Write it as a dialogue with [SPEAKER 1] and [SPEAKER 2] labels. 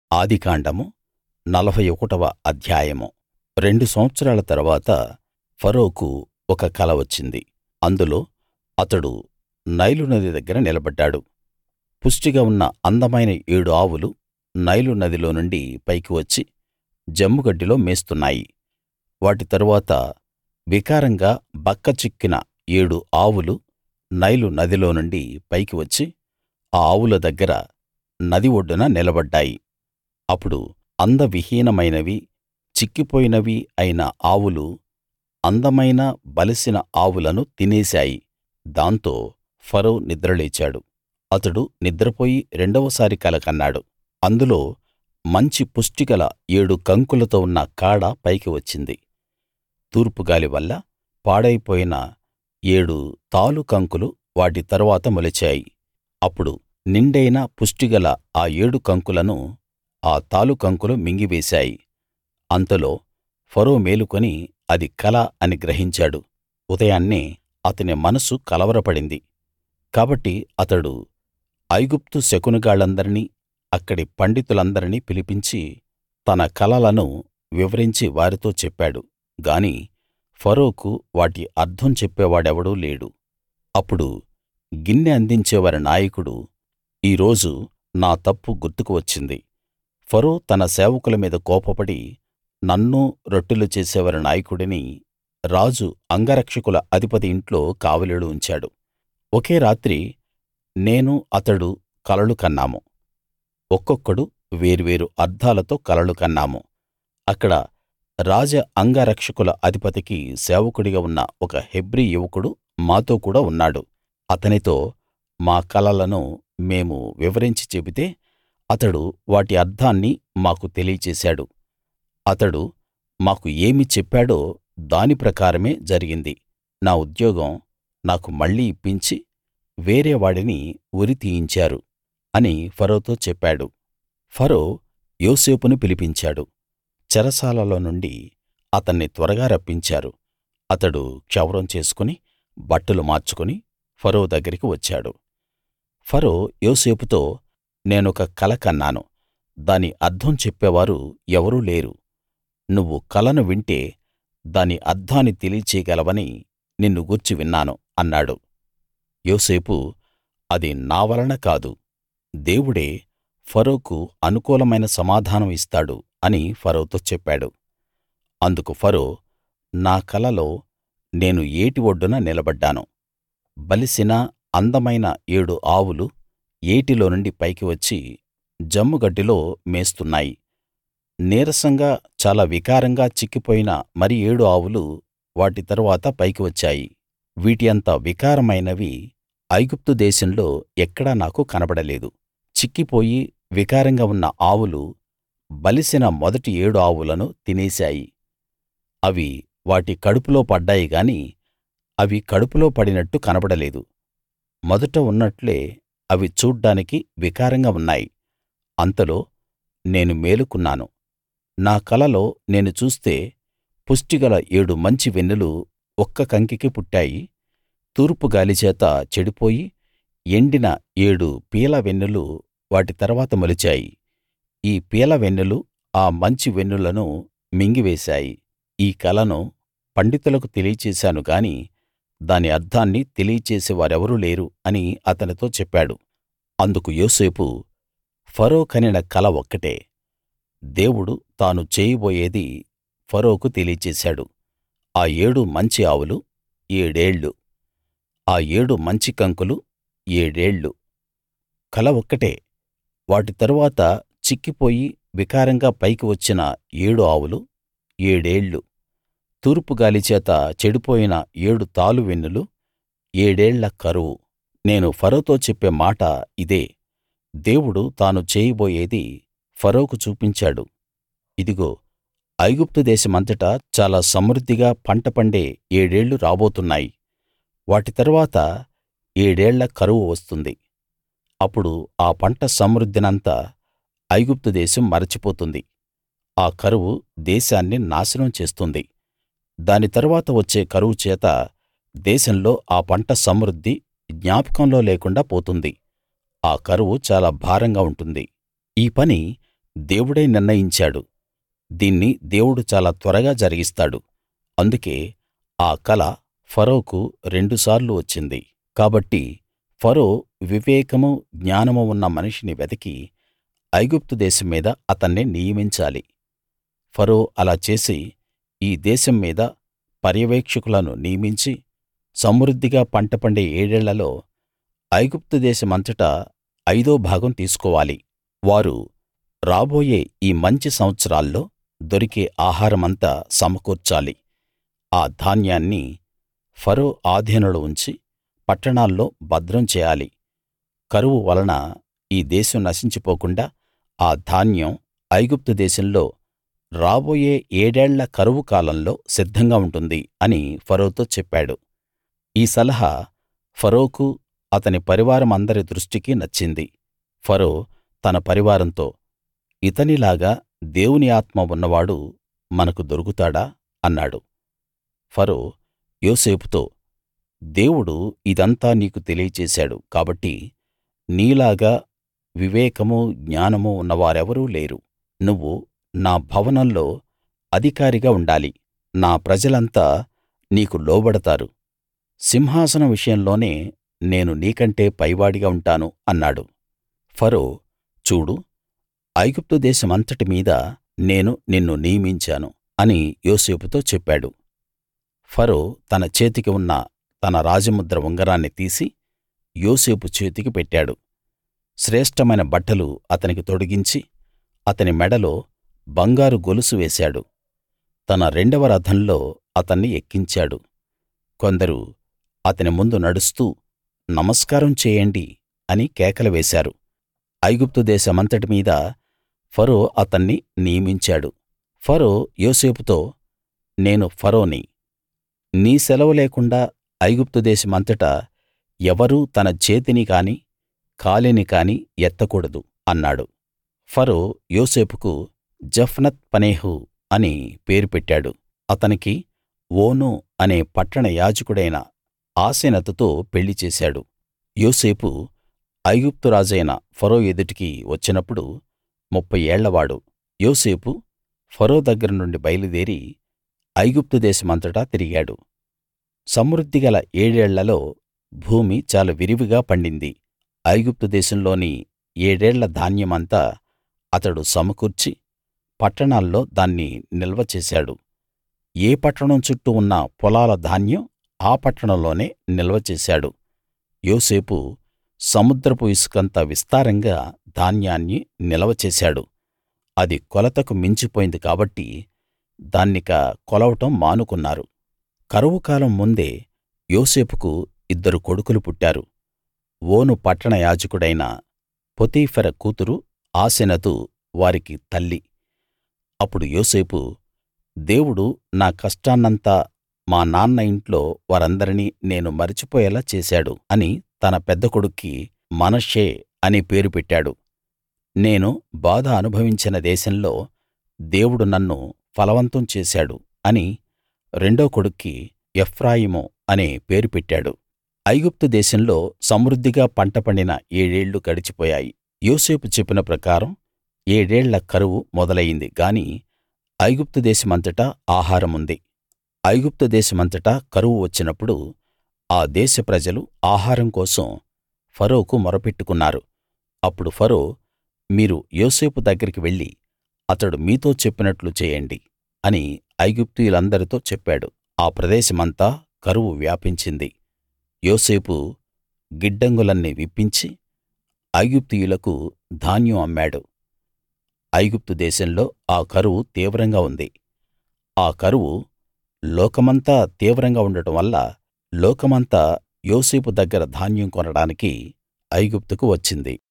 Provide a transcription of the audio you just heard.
[SPEAKER 1] ఆదికాండము నలభై ఒకటవ అధ్యాయము రెండు సంవత్సరాల తరువాత ఫరోకు ఒక కల వచ్చింది అందులో అతడు నైలు నది దగ్గర నిలబడ్డాడు పుష్టిగా ఉన్న అందమైన ఏడు ఆవులు నైలు నదిలో నుండి పైకి వచ్చి జమ్ముగడ్డిలో మేస్తున్నాయి వాటి తరువాత వికారంగా బక్కచిక్కిన ఏడు ఆవులు నైలు నదిలో నుండి పైకి వచ్చి ఆ ఆవుల దగ్గర నది ఒడ్డున నిలబడ్డాయి అప్పుడు అందవిహీనమైనవి చిక్కిపోయినవి అయిన ఆవులు అందమైన బలిసిన ఆవులను తినేశాయి దాంతో ఫరో నిద్రలేచాడు అతడు నిద్రపోయి రెండవసారి కల కన్నాడు అందులో మంచి పుష్టిగల ఏడు కంకులతో ఉన్న కాడ పైకి వచ్చింది తూర్పు గాలి వల్ల పాడైపోయిన ఏడు తాలు కంకులు వాటి తరువాత మొలిచాయి అప్పుడు నిండైన పుష్టిగల ఆ ఏడు కంకులను ఆ తాలు కంకులు మింగివేశాయి అంతలో ఫరో మేలుకుని అది కల అని గ్రహించాడు ఉదయాన్నే అతని మనసు కలవరపడింది కాబట్టి అతడు ఐగుప్తు శకునగాళ్ళందరినీ అక్కడి పండితులందరినీ పిలిపించి తన కలలను వివరించి వారితో చెప్పాడు గాని ఫరోకు వాటి అర్థం చెప్పేవాడెవడూ లేడు అప్పుడు గిన్నె అందించేవారి నాయకుడు ఈ రోజు నా తప్పు గుర్తుకు వచ్చింది ఫరో తన సేవకుల మీద కోపపడి నన్నూ రొట్టెలు చేసేవారి నాయకుడిని రాజు అంగరక్షకుల అధిపతి ఇంట్లో కావలిలో ఉంచాడు ఒకే రాత్రి నేను అతడు కలలు కన్నాము ఒక్కొక్కడు వేర్వేరు అర్థాలతో కలలు కన్నాము అక్కడ రాజ అంగరక్షకుల అధిపతికి సేవకుడిగా ఉన్న ఒక హెబ్రీ యువకుడు మాతో కూడా ఉన్నాడు అతనితో మా కలలను మేము వివరించి చెబితే అతడు వాటి అర్థాన్ని మాకు తెలియచేశాడు అతడు మాకు ఏమి చెప్పాడో దాని ప్రకారమే జరిగింది నా ఉద్యోగం నాకు మళ్ళీ ఇప్పించి వేరే వాడిని ఉరి తీయించారు అని ఫరోతో చెప్పాడు ఫరో యోసేపును పిలిపించాడు చెరసాలలో నుండి అతన్ని త్వరగా రప్పించారు అతడు క్షవరం చేసుకుని బట్టలు మార్చుకుని ఫరో దగ్గరికి వచ్చాడు ఫరో యోసేపుతో నేనొక కల కన్నాను దాని అర్థం చెప్పేవారు ఎవరూ లేరు నువ్వు కలను వింటే దాని అర్థాన్ని తెలియచేయగలవని నిన్ను గూర్చి విన్నాను అన్నాడు యోసేపు అది నా వలన కాదు దేవుడే ఫరోకు అనుకూలమైన సమాధానం ఇస్తాడు అని ఫరోతో చెప్పాడు అందుకు ఫరో నా కలలో నేను ఏటి ఒడ్డున నిలబడ్డాను బలిసిన అందమైన ఏడు ఆవులు ఏటిలో నుండి పైకి వచ్చి జమ్ముగడ్డిలో మేస్తున్నాయి నీరసంగా చాలా వికారంగా చిక్కిపోయిన మరి ఏడు ఆవులు వాటి తరువాత పైకి వచ్చాయి వీటి అంత వికారమైనవి ఐగుప్తు దేశంలో ఎక్కడా నాకు కనబడలేదు చిక్కిపోయి వికారంగా ఉన్న ఆవులు బలిసిన మొదటి ఏడు ఆవులను తినేశాయి అవి వాటి కడుపులో పడ్డాయి గాని అవి కడుపులో పడినట్టు కనబడలేదు మొదట ఉన్నట్లే అవి చూడ్డానికి వికారంగా ఉన్నాయి అంతలో నేను మేలుకున్నాను నా కలలో నేను చూస్తే పుష్టిగల ఏడు మంచి వెన్నులు ఒక్క కంకికి పుట్టాయి తూర్పు గాలి చేత చెడిపోయి ఎండిన ఏడు పీల వెన్నులు వాటి తరువాత మొలిచాయి ఈ పీల వెన్నులు ఆ మంచి వెన్నులను మింగివేశాయి ఈ కలను పండితులకు తెలియచేశాను గాని దాని అర్థాన్ని తెలియచేసే వారెవరూ లేరు అని అతనితో చెప్పాడు అందుకు యోసేపు ఫరో కనిన కల ఒక్కటే దేవుడు తాను చేయబోయేది ఫరోకు తెలియచేశాడు ఆ ఏడు మంచి ఆవులు ఏడేళ్ళు ఆ ఏడు మంచి కంకులు ఏడేళ్ళు కల ఒక్కటే వాటి తరువాత చిక్కిపోయి వికారంగా పైకి వచ్చిన ఏడు ఆవులు ఏడేళ్ళు తూర్పు గాలి చేత చెడిపోయిన ఏడు తాలు వెన్నులు ఏడేళ్ల కరువు నేను ఫరోతో చెప్పే మాట ఇదే దేవుడు తాను చేయబోయేది ఫరోకు చూపించాడు ఇదిగో ఐగుప్తు దేశమంతటా చాలా సమృద్ధిగా పంట పండే ఏడేళ్ళు రాబోతున్నాయి వాటి తరువాత ఏడేళ్ల కరువు వస్తుంది అప్పుడు ఆ పంట సమృద్ధినంతా ఐగుప్తు దేశం మరచిపోతుంది ఆ కరువు దేశాన్ని నాశనం చేస్తుంది దాని తరువాత వచ్చే కరువు చేత దేశంలో ఆ పంట సమృద్ధి జ్ఞాపకంలో లేకుండా పోతుంది ఆ కరువు చాలా భారంగా ఉంటుంది ఈ పని దేవుడే నిర్ణయించాడు దీన్ని దేవుడు చాలా త్వరగా జరిగిస్తాడు అందుకే ఆ కల ఫరోకు రెండుసార్లు వచ్చింది కాబట్టి ఫరో వివేకమూ జ్ఞానమూ ఉన్న మనిషిని వెతికి ఐగుప్తు దేశం మీద అతన్ని నియమించాలి ఫరో అలా చేసి ఈ దేశం మీద పర్యవేక్షకులను నియమించి సమృద్ధిగా పంట పండే ఏడేళ్లలో ఐగుప్తు దేశమంతటా ఐదో భాగం తీసుకోవాలి వారు రాబోయే ఈ మంచి సంవత్సరాల్లో దొరికే ఆహారమంతా సమకూర్చాలి ఆ ధాన్యాన్ని ఫరో ఆధీనంలో ఉంచి పట్టణాల్లో భద్రం చేయాలి కరువు వలన ఈ దేశం నశించిపోకుండా ఆ ధాన్యం ఐగుప్తు దేశంలో రాబోయే ఏడేళ్ల కరువు కాలంలో సిద్ధంగా ఉంటుంది అని ఫరోతో చెప్పాడు ఈ సలహా ఫరోకు అతని పరివారమందరి దృష్టికి నచ్చింది ఫరో తన పరివారంతో ఇతనిలాగా దేవుని ఆత్మ ఉన్నవాడు మనకు దొరుకుతాడా అన్నాడు ఫరో యోసేపుతో దేవుడు ఇదంతా నీకు తెలియచేశాడు కాబట్టి నీలాగా వివేకమూ జ్ఞానమూ ఉన్నవారెవరూ లేరు నువ్వు నా భవనంలో అధికారిగా ఉండాలి నా ప్రజలంతా నీకు లోబడతారు సింహాసనం విషయంలోనే నేను నీకంటే పైవాడిగా ఉంటాను అన్నాడు ఫరో చూడు ఐగుప్తు దేశమంతటి మీద నేను నిన్ను నియమించాను అని యోసేపుతో చెప్పాడు ఫరో తన చేతికి ఉన్న తన రాజముద్ర ఉంగరాన్ని తీసి యోసేపు చేతికి పెట్టాడు శ్రేష్ఠమైన బట్టలు అతనికి తొడిగించి అతని మెడలో బంగారు గొలుసు వేశాడు తన రెండవ రథంలో అతన్ని ఎక్కించాడు కొందరు అతని ముందు నడుస్తూ నమస్కారం చేయండి అని కేకలు వేశారు ఐగుప్తు దేశమంతటి మీద ఫరో అతన్ని నియమించాడు ఫరో యోసేపుతో నేను ఫరోని నీ సెలవు లేకుండా ఐగుప్తు దేశమంతటా ఎవరూ తన చేతిని కాని కాలిని కాని ఎత్తకూడదు అన్నాడు ఫరో యోసేపుకు జఫ్నత్ పనేహు అని పేరు పెట్టాడు అతనికి ఓను అనే పట్టణ యాజకుడైన ఆసెనతుతో పెళ్లి చేశాడు యోసేపు ఐగుప్తు రాజైన ఫరో ఎదుటికి వచ్చినప్పుడు ముప్ఫై ఏళ్లవాడు యోసేపు ఫరో దగ్గర నుండి బయలుదేరి ఐగుప్తు దేశమంతటా తిరిగాడు సమృద్ధి గల ఏడేళ్లలో భూమి చాలా విరివిగా పండింది ఐగుప్తు దేశంలోని ఏడేళ్ల ధాన్యమంతా అతడు సమకూర్చి పట్టణాల్లో దాన్ని నిల్వ చేశాడు ఏ పట్టణం చుట్టూ ఉన్న పొలాల ధాన్యం ఆ పట్టణంలోనే నిల్వ చేశాడు యోసేపు సముద్రపు ఇసుకంత విస్తారంగా ధాన్యాన్ని నిల్వ చేశాడు అది కొలతకు మించిపోయింది కాబట్టి దాన్నిక కొలవడం మానుకున్నారు కరువు కాలం ముందే యోసేపుకు ఇద్దరు కొడుకులు పుట్టారు ఓను పట్టణ యాజకుడైన పొతీఫెర కూతురు ఆసెనతు వారికి తల్లి అప్పుడు యోసేపు దేవుడు నా కష్టాన్నంతా మా నాన్న ఇంట్లో వారందరినీ నేను మరచిపోయేలా చేశాడు అని తన పెద్ద కొడుక్కి మనష్షే అని పేరు పెట్టాడు నేను బాధ అనుభవించిన దేశంలో దేవుడు నన్ను ఫలవంతం చేశాడు అని రెండో కొడుక్కి ఎఫ్రాయిము అనే పేరు పెట్టాడు ఐగుప్తు దేశంలో సమృద్ధిగా పంట పండిన ఏడేళ్ళు గడిచిపోయాయి యోసేపు చెప్పిన ప్రకారం ఏడేళ్ల కరువు మొదలయింది గాని ఐగుప్తు దేశమంతటా ఆహారముంది ఐగుప్తు దేశమంతటా కరువు వచ్చినప్పుడు ఆ దేశ ప్రజలు ఆహారం కోసం ఫరోకు మొరపెట్టుకున్నారు అప్పుడు ఫరో మీరు యోసేపు దగ్గరికి వెళ్లి అతడు మీతో చెప్పినట్లు చేయండి అని ఐగుప్తీయులందరితో చెప్పాడు ఆ ప్రదేశమంతా కరువు వ్యాపించింది యోసేపు గిడ్డంగులన్నీ విప్పించి ఐగుప్తీయులకు ధాన్యం అమ్మాడు ఐగుప్తు దేశంలో ఆ కరువు తీవ్రంగా ఉంది ఆ కరువు లోకమంతా తీవ్రంగా ఉండటం వల్ల లోకమంతా యోసేపు దగ్గర ధాన్యం కొనడానికి ఐగుప్తుకు వచ్చింది